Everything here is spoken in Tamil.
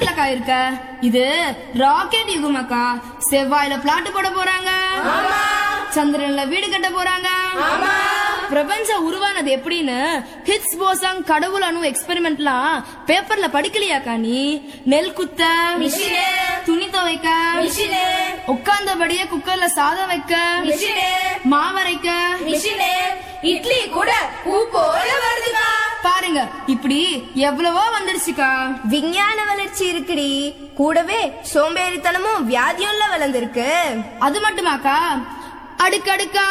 ராக்கெட்லக்கா இருக்க இது ராக்கெட் யுகமாக்கா செவ்வாயில பிளாட் போட போறாங்க சந்திரன்ல வீடு கட்ட போறாங்க பிரபஞ்சம் உருவானது எப்படின்னு ஹிட்ஸ் போசாங் கடவுள் அணு எக்ஸ்பெரிமெண்ட்லாம் பேப்பர்ல படிக்கலையாக்கா நீ நெல் குத்த துணி துவைக்க உட்கார்ந்தபடியே குக்கர்ல சாதம் வைக்க மாவரைக்க இட்லி கூட பூ போல வருதுக்கா பாருங்க இப்படி எவ்வளவோ வந்துருச்சுக்கா விஞ்ஞான வளர்ச்சி இருக்குடி கூடவே சோம்பேறித்தனமும் வியாதியும்ல வளர்ந்திருக்கு அது மட்டுமாக்கா அடுக்கடுக்கா